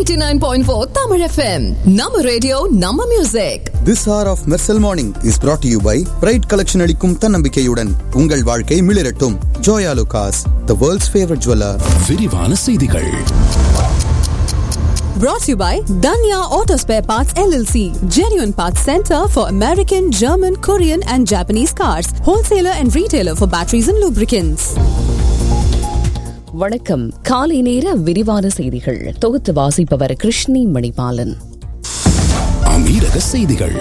89.4 Tamil FM. நம்ம radio நம்ம music This hour of Mersal Morning is brought to you by Pride Collection அளிக்கும் தன்னம்பிக்கையுடன் உங்கள் வாழ்க்கை மிளிரட்டும் Joya லுகாஸ் the world's favorite jeweler விரிவான செய்திகள் brought to you by Danya Auto Spare Parts LLC. Genuine Parts Center for American, German, Korean and Japanese cars. Wholesaler and retailer for batteries and lubricants. வணக்கம் காலை நேர விரிவான செய்திகள் தொகுத்து வாசிப்பவர் கிருஷ்ணி மணிபாலன் அமீரக செய்திகள்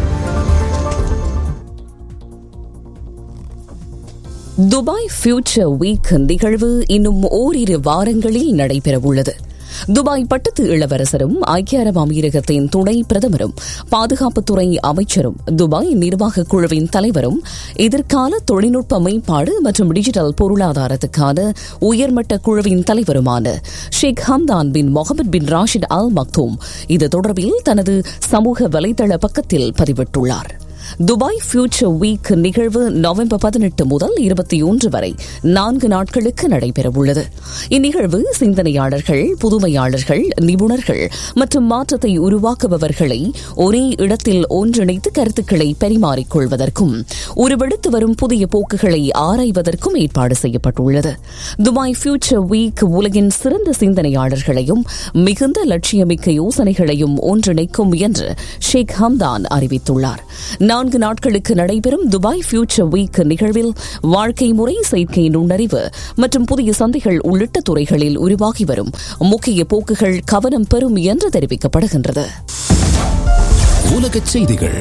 துபாய் ஃபியூச்சர் வீக் நிகழ்வு இன்னும் ஓரிரு வாரங்களில் நடைபெறவுள்ளது துபாய் பட்டத்து இளவரசரும் ஐக்கிய அரபு அமீரகத்தின் துணை பிரதமரும் பாதுகாப்புத்துறை அமைச்சரும் துபாய் நிர்வாக குழுவின் தலைவரும் எதிர்கால தொழில்நுட்ப மேம்பாடு மற்றும் டிஜிட்டல் பொருளாதாரத்துக்கான உயர்மட்ட குழுவின் தலைவருமான ஷேக் ஹம்தான் பின் முகமது பின் ராஷித் அல் மக்தூம் இது தொடர்பில் தனது சமூக வலைதள பக்கத்தில் பதிவிட்டுள்ளார் துபாய் ஃபியூச்சர் வீக் நிகழ்வு நவம்பர் பதினெட்டு முதல் இருபத்தி ஒன்று வரை நான்கு நாட்களுக்கு நடைபெறவுள்ளது இந்நிகழ்வு சிந்தனையாளர்கள் புதுமையாளர்கள் நிபுணர்கள் மற்றும் மாற்றத்தை உருவாக்குபவர்களை ஒரே இடத்தில் ஒன்றிணைத்து கருத்துக்களை பரிமாறிக்கொள்வதற்கும் உருவெடுத்து வரும் புதிய போக்குகளை ஆராய்வதற்கும் ஏற்பாடு செய்யப்பட்டுள்ளது துபாய் ஃபியூச்சர் வீக் உலகின் சிறந்த சிந்தனையாளர்களையும் மிகுந்த லட்சியமிக்க யோசனைகளையும் ஒன்றிணைக்கும் என்று ஷேக் ஹம்தான் அறிவித்துள்ளார் நான்கு நாட்களுக்கு நடைபெறும் துபாய் ஃபியூச்சர் வீக் நிகழ்வில் வாழ்க்கை முறை செயற்கை நுண்ணறிவு மற்றும் புதிய சந்தைகள் உள்ளிட்ட துறைகளில் உருவாகி வரும் முக்கிய போக்குகள் கவனம் பெறும் என்று தெரிவிக்கப்படுகின்றது உலகச் செய்திகள்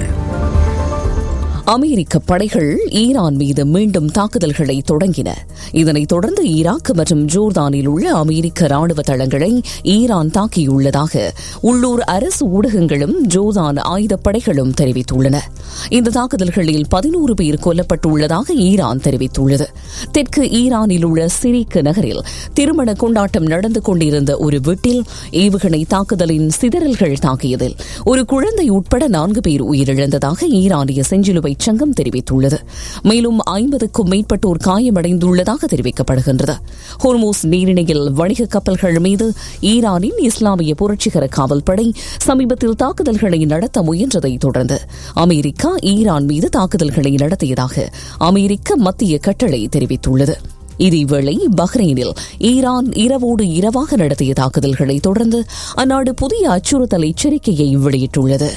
அமெரிக்க படைகள் ஈரான் மீது மீண்டும் தாக்குதல்களை தொடங்கின இதனைத் தொடர்ந்து ஈராக் மற்றும் ஜோர்தானில் உள்ள அமெரிக்க ராணுவ தளங்களை ஈரான் தாக்கியுள்ளதாக உள்ளூர் அரசு ஊடகங்களும் ஜோர்தான் ஆயுதப்படைகளும் தெரிவித்துள்ளன இந்த தாக்குதல்களில் பதினோரு பேர் கொல்லப்பட்டுள்ளதாக ஈரான் தெரிவித்துள்ளது தெற்கு ஈரானில் உள்ள சிரிக் நகரில் திருமண கொண்டாட்டம் நடந்து கொண்டிருந்த ஒரு வீட்டில் ஏவுகணை தாக்குதலின் சிதறல்கள் தாக்கியதில் ஒரு குழந்தை உட்பட நான்கு பேர் உயிரிழந்ததாக ஈரானிய செஞ்சிலுவை சங்கம் தெரிவித்துள்ளது மேலும் ஐம்பதுக்கும் மேற்பட்டோர் காயமடைந்துள்ளதாக தெரிவிக்கப்படுகின்றது ஹோர்மோஸ் நீரிணையில் வணிக கப்பல்கள் மீது ஈரானின் இஸ்லாமிய புரட்சிகர காவல்படை சமீபத்தில் தாக்குதல்களை நடத்த முயன்றதை தொடர்ந்து அமெரிக்கா ஈரான் மீது தாக்குதல்களை நடத்தியதாக அமெரிக்க மத்திய கட்டளை தெரிவித்துள்ளது இதேவேளை பஹ்ரைனில் ஈரான் இரவோடு இரவாக நடத்திய தாக்குதல்களை தொடர்ந்து அந்நாடு புதிய அச்சுறுத்தல் எச்சரிக்கையை வெளியிட்டுள்ளது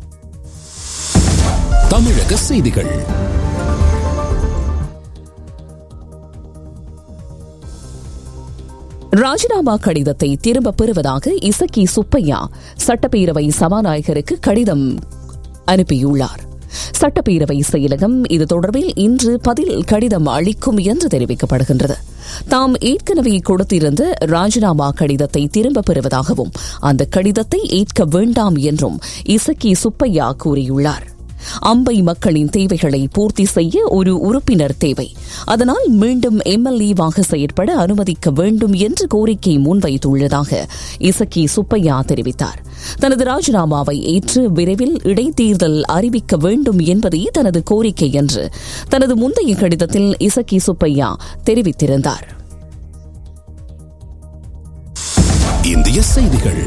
தமிழக செய்திகள் ராஜினாமா கடிதத்தை திரும்பப் பெறுவதாக இசக்கி சுப்பையா சட்டப்பேரவை சபாநாயகருக்கு கடிதம் அனுப்பியுள்ளார் சட்டப்பேரவை செயலகம் இது தொடர்பில் இன்று பதில் கடிதம் அளிக்கும் என்று தெரிவிக்கப்படுகின்றது தாம் ஏற்கனவே கொடுத்திருந்த ராஜினாமா கடிதத்தை திரும்பப் பெறுவதாகவும் அந்த கடிதத்தை ஏற்க வேண்டாம் என்றும் இசக்கி சுப்பையா கூறியுள்ளார் அம்பை மக்களின் தேவைகளை பூர்த்தி செய்ய ஒரு உறுப்பினர் தேவை அதனால் மீண்டும் எம்எல்ஏவாக செயற்பட அனுமதிக்க வேண்டும் என்று கோரிக்கை முன்வைத்துள்ளதாக இசக்கி சுப்பையா தெரிவித்தார் தனது ராஜினாமாவை ஏற்று விரைவில் இடைத்தேர்தல் அறிவிக்க வேண்டும் என்பதே தனது கோரிக்கை என்று தனது முந்தைய கடிதத்தில் இசக்கி சுப்பையா தெரிவித்திருந்தார் இந்திய செய்திகள்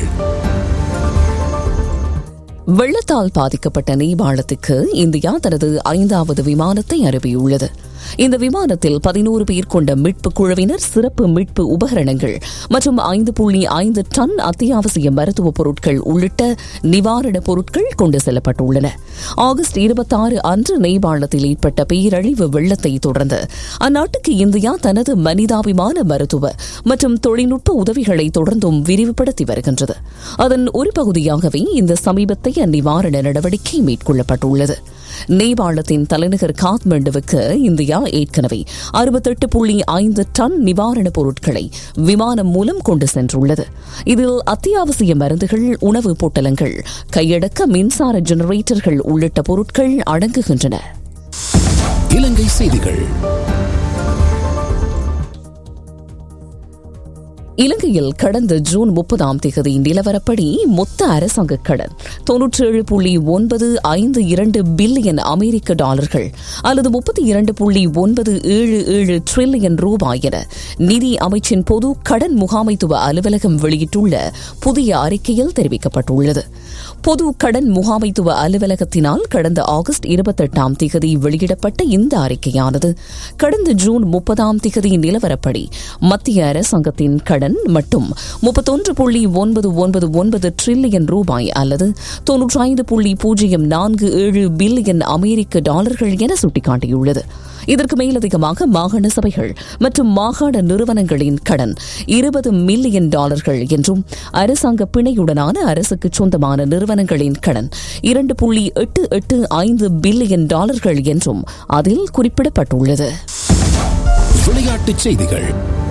வெள்ளத்தால் பாதிக்கப்பட்ட நேபாளத்துக்கு இந்தியா தனது ஐந்தாவது விமானத்தை அனுப்பியுள்ளது இந்த விமானத்தில் பதினோரு பேர் கொண்ட மீட்பு குழுவினர் சிறப்பு மீட்பு உபகரணங்கள் மற்றும் ஐந்து புள்ளி ஐந்து டன் அத்தியாவசிய மருத்துவ பொருட்கள் உள்ளிட்ட நிவாரணப் பொருட்கள் கொண்டு செல்லப்பட்டுள்ளன ஆகஸ்ட் இருபத்தாறு அன்று நேபாளத்தில் ஏற்பட்ட பேரழிவு வெள்ளத்தை தொடர்ந்து அந்நாட்டுக்கு இந்தியா தனது மனிதாபிமான மருத்துவ மற்றும் தொழில்நுட்ப உதவிகளை தொடர்ந்தும் விரிவுபடுத்தி வருகின்றது அதன் ஒரு பகுதியாகவே இந்த சமீபத்தைய நிவாரண நடவடிக்கை மேற்கொள்ளப்பட்டுள்ளது நேபாளத்தின் தலைநகர் காத்மண்டுவுக்கு இந்தியா ஏற்கனவே அறுபத்தெட்டு புள்ளி ஐந்து டன் நிவாரணப் பொருட்களை விமானம் மூலம் கொண்டு சென்றுள்ளது இதில் அத்தியாவசிய மருந்துகள் உணவு பொட்டலங்கள் கையடக்க மின்சார ஜெனரேட்டர்கள் உள்ளிட்ட பொருட்கள் அடங்குகின்றன இலங்கை செய்திகள் இலங்கையில் கடந்த ஜூன் முப்பதாம் தேதி நிலவரப்படி மொத்த அரசாங்க கடன் தொன்னூற்றி ஏழு புள்ளி ஒன்பது ஐந்து இரண்டு பில்லியன் அமெரிக்க டாலர்கள் அல்லது முப்பத்தி இரண்டு புள்ளி ஒன்பது ஏழு ஏழு டிரில்லியன் ரூபாய் என நிதி அமைச்சின் பொது கடன் முகாமைத்துவ அலுவலகம் வெளியிட்டுள்ள புதிய அறிக்கையில் தெரிவிக்கப்பட்டுள்ளது பொது கடன் முகாமைத்துவ அலுவலகத்தினால் கடந்த ஆகஸ்ட் இருபத்தெட்டாம் திகதி வெளியிடப்பட்ட இந்த அறிக்கையானது கடந்த ஜூன் முப்பதாம் திகதி நிலவரப்படி மத்திய அரசாங்கத்தின் கடன் மட்டும் முப்பத்தொன்று புள்ளி ஒன்பது ஒன்பது ஒன்பது டிரில்லியன் ரூபாய் அல்லது தொன்னூற்றி ஐந்து புள்ளி பூஜ்ஜியம் நான்கு ஏழு பில்லியன் அமெரிக்க டாலர்கள் என சுட்டிக்காட்டியுள்ளது இதற்கு மேலதிகமாக மாகாண சபைகள் மற்றும் மாகாண நிறுவனங்களின் கடன் இருபது மில்லியன் டாலர்கள் என்றும் அரசாங்க பிணையுடனான அரசுக்கு சொந்தமான நிறுவனங்களின் கடன் இரண்டு புள்ளி எட்டு எட்டு ஐந்து பில்லியன் டாலர்கள் என்றும் அதில் குறிப்பிடப்பட்டுள்ளது விளையாட்டுச் செய்திகள்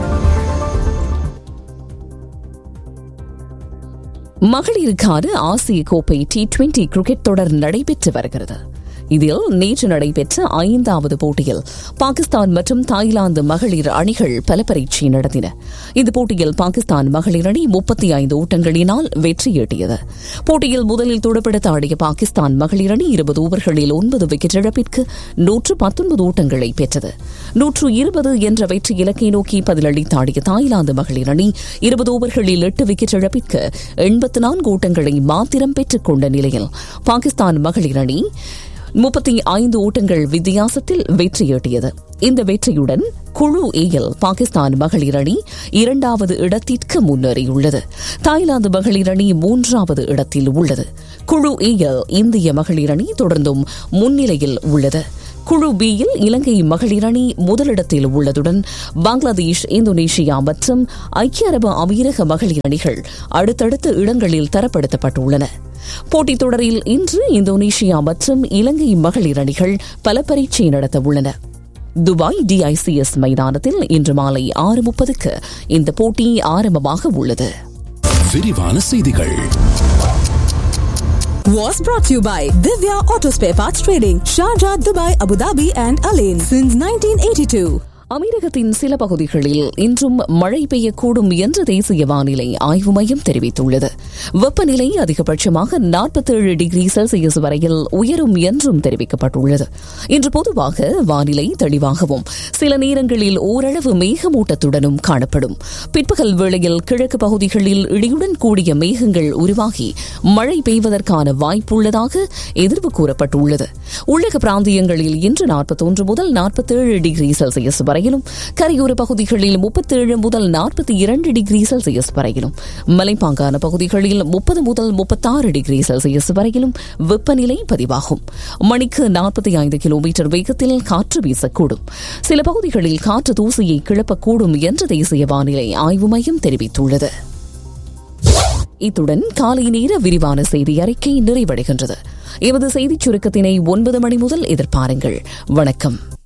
மகளிருக்கான ஆசிய கோப்பை டி டுவெண்டி கிரிக்கெட் தொடர் நடைபெற்று வருகிறது இதில் நேற்று நடைபெற்ற ஐந்தாவது போட்டியில் பாகிஸ்தான் மற்றும் தாய்லாந்து மகளிர் அணிகள் பல பரீட்சை நடத்தின இந்த போட்டியில் பாகிஸ்தான் மகளிர் அணி முப்பத்தி ஐந்து ஓட்டங்களினால் வெற்றியீட்டியது போட்டியில் முதலில் துடுப்படுத்த ஆடிய பாகிஸ்தான் மகளிர் அணி இருபது ஓவர்களில் ஒன்பது விக்கெட் இழப்பிற்கு நூற்று பத்தொன்பது ஓட்டங்களை பெற்றது நூற்று இருபது என்ற வெற்றி இலக்கை நோக்கி பதிலளித்த ஆடிய தாய்லாந்து மகளிர் அணி இருபது ஓவர்களில் எட்டு விக்கெட் இழப்பிற்கு எண்பத்து நான்கு ஓட்டங்களை மாத்திரம் பெற்றுக் கொண்ட நிலையில் பாகிஸ்தான் மகளிர் அணி முப்பத்தி ஐந்து ஓட்டங்கள் வித்தியாசத்தில் வெற்றியீட்டியது இந்த வெற்றியுடன் குழு ஏயில் பாகிஸ்தான் மகளிர் அணி இரண்டாவது இடத்திற்கு முன்னேறியுள்ளது தாய்லாந்து மகளிர் அணி மூன்றாவது இடத்தில் உள்ளது குழு ஏயில் இந்திய மகளிர் அணி தொடர்ந்தும் முன்னிலையில் உள்ளது குழு பியில் இலங்கை மகளிர் அணி முதலிடத்தில் உள்ளதுடன் பங்களாதேஷ் இந்தோனேஷியா மற்றும் ஐக்கிய அரபு அமீரக மகளிர் அணிகள் அடுத்தடுத்த இடங்களில் தரப்படுத்தப்பட்டுள்ளன போட்டித் தொடரில் இன்று இந்தோனேஷியா மற்றும் இலங்கை மகளிர் அணிகள் பல பரீட்சை நடத்த உள்ளன துபாய் டிஐசிஎஸ் மைதானத்தில் இன்று மாலை ஆறு முப்பதுக்கு இந்த போட்டி ஆரம்பமாக உள்ளது விரிவான செய்திகள் Was brought to you by Divya Auto Spare Parts Trading, Sharjah, Dubai, Abu Dhabi, and Alain since 1982. அமீரகத்தின் சில பகுதிகளில் இன்றும் மழை பெய்யக்கூடும் என்று தேசிய வானிலை ஆய்வு மையம் தெரிவித்துள்ளது வெப்பநிலை அதிகபட்சமாக நாற்பத்தேழு டிகிரி செல்சியஸ் வரையில் உயரும் என்றும் தெரிவிக்கப்பட்டுள்ளது இன்று பொதுவாக வானிலை தெளிவாகவும் சில நேரங்களில் ஓரளவு மேகமூட்டத்துடனும் காணப்படும் பிற்பகல் வேளையில் கிழக்கு பகுதிகளில் இடியுடன் கூடிய மேகங்கள் உருவாகி மழை பெய்வதற்கான வாய்ப்புள்ளதாக எதிர்வு கூறப்பட்டுள்ளது உள்ளக பிராந்தியங்களில் இன்று நாற்பத்தொன்று முதல் நாற்பத்தேழு டிகிரி செல்சியஸ் வரையிலும் கரையோர பகுதிகளில் முப்பத்தேழு முதல் நாற்பத்தி இரண்டு டிகிரி செல்சியஸ் வரையிலும் மலைப்பாங்கான பகுதிகளில் முப்பது முதல் முப்பத்தாறு டிகிரி செல்சியஸ் வரையிலும் வெப்பநிலை பதிவாகும் மணிக்கு நாற்பத்தி ஐந்து கிலோமீட்டர் வேகத்தில் காற்று வீசக்கூடும் சில பகுதிகளில் காற்று தூசியை கிளப்பக்கூடும் என்று தேசிய வானிலை ஆய்வு மையம் தெரிவித்துள்ளது இத்துடன் காலை நேர விரிவான செய்தி அறிக்கை நிறைவடைகின்றது எமது செய்திச் சுருக்கத்தினை ஒன்பது மணி முதல் எதிர்பாருங்கள் வணக்கம்